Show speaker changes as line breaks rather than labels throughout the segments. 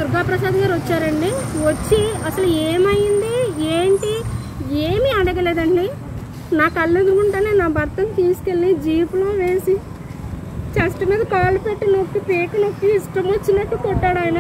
దుర్గాప్రసాద్ గారు వచ్చారండి వచ్చి అసలు ఏమైంది ఏంటి ఏమీ అడగలేదండి నా కళ్ళు ఎదురుగుంటానే నా భర్తను తీసుకెళ్ళి జీపులో వేసి చెస్ట్ మీద కాలు పెట్టి నొక్కి పీక నొక్కి ఇష్టం వచ్చినట్టు కొట్టాడు ఆయన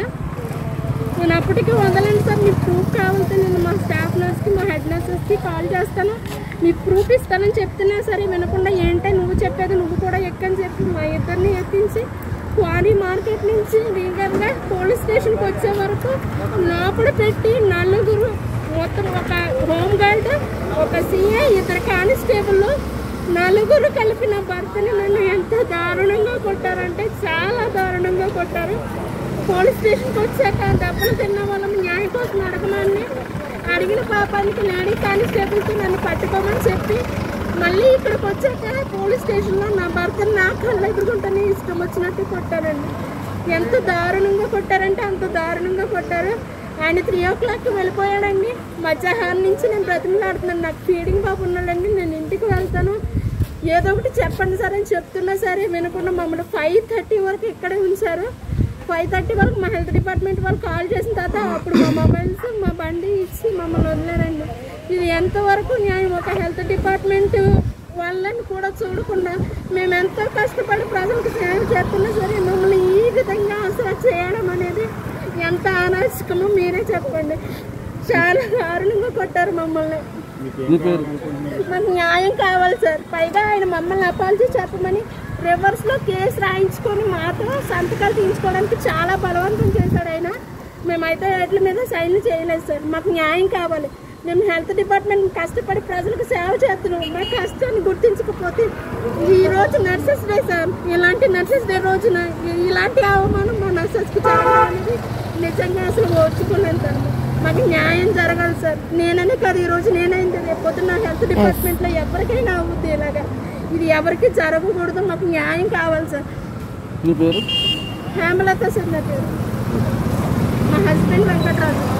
నేను అప్పటికి వదలండి సార్ మీకు ప్రూఫ్ కావాలంటే నేను మా స్టాఫ్ నర్స్కి మా హెడ్ నర్సెస్కి కాల్ చేస్తాను మీకు ప్రూఫ్ ఇస్తానని చెప్తున్నా సరే వినకుండా ఏంటే నువ్వు చెప్పేది నువ్వు కూడా ఎక్కని చెప్పి మా ఇద్దరిని ఎక్కించి క్వారీ మార్కెట్ నుంచి లీగల్గా పోలీస్ స్టేషన్కి వచ్చే వరకు లోపల పెట్టి నలుగురు మొత్తం ఒక హోమ్ గార్డ్ ఒక సీఏ ఇద్దరు కానిస్టేబుల్ నలుగురు కలిపి నా భర్తని నన్ను ఎంత దారుణంగా కొట్టారంటే చాలా దారుణంగా కొట్టారు పోలీస్ స్టేషన్కి వచ్చాక దెబ్బలు తిన్న వాళ్ళని న్యాయం కోసం అడగమని అడిగిన పాపానికి లేడీ కానిస్టేబుల్తో నన్ను పట్టుకోమని చెప్పి మళ్ళీ ఇక్కడికి వచ్చాక పోలీస్ స్టేషన్లో నా భర్తను నా కళ్ళ ఎదుర్కొంటానే ఇష్టం వచ్చినట్టు కొట్టారండి ఎంత దారుణంగా కొట్టారంటే అంత దారుణంగా కొట్టారు ఆయన త్రీ ఓ క్లాక్కి వెళ్ళిపోయాడండి మధ్యాహ్నం నుంచి నేను బ్రతిమలాడుతున్నాను నాకు ఫీడింగ్ బాబు ఉన్నాడండి నేను ఇంటికి వెళ్తాను ఏదో ఒకటి చెప్పండి సార్ అని చెప్తున్నా సరే వినకుండా మమ్మల్ని ఫైవ్ థర్టీ వరకు ఇక్కడే ఉంచారు ఫైవ్ థర్టీ వరకు మా హెల్త్ డిపార్ట్మెంట్ వాళ్ళు కాల్ చేసిన తర్వాత అప్పుడు మా మొబైల్స్ మా బండి ఇచ్చి మమ్మల్ని వదిలేరండి ఇది ఎంతవరకు న్యాయం ఒక హెల్త్ డిపార్ట్మెంట్ వాళ్ళని కూడా చూడకుండా మేము ఎంతో కష్టపడి ప్రజలకు సేవ చేస్తున్నా సరే మమ్మల్ని ఈ విధంగా అసలు చేయడం అనేది ఎంత అనాశకమో మీరే చెప్పండి చాలా దారుణంగా కొట్టారు మమ్మల్ని
మీ పేరు
మాకు న్యాయం కావాలి సార్ పైగా ఆయన మమ్మల్ని అపాలజీ చెప్పమని రివర్స్లో కేసు రాయించుకొని మాతో సంతకాలు తీయించుకోవడానికి చాలా బలవంతం చేశాడు ఆయన మేమైతే వాటి మీద సైన్లు చేయలేదు సార్ మాకు న్యాయం కావాలి మేము హెల్త్ డిపార్ట్మెంట్ కష్టపడి ప్రజలకు సేవ చేస్తున్నాం మా కష్టాన్ని గుర్తించకపోతే ఈ రోజు నర్సెస్ డే సార్ ఇలాంటి నర్సెస్ డే రోజున ఇలాంటి అవమానం మా నర్సెస్కి జరగడం అనేది నిజంగా అసలు ఓర్చుకోలేను మాకు న్యాయం జరగాలి సార్ నేననే కాదు ఈ రోజు నేనైంది రేపు పొద్దున్న హెల్త్ డిపార్ట్మెంట్లో ఎవరికైనా అవుద్ది ఇలాగా ఇది ఎవరికి జరగకూడదు మాకు న్యాయం కావాలి సార్
మీ పేరు
హేమలత సార్ నా పేరు మా హస్బెండ్ వెంకటరాజు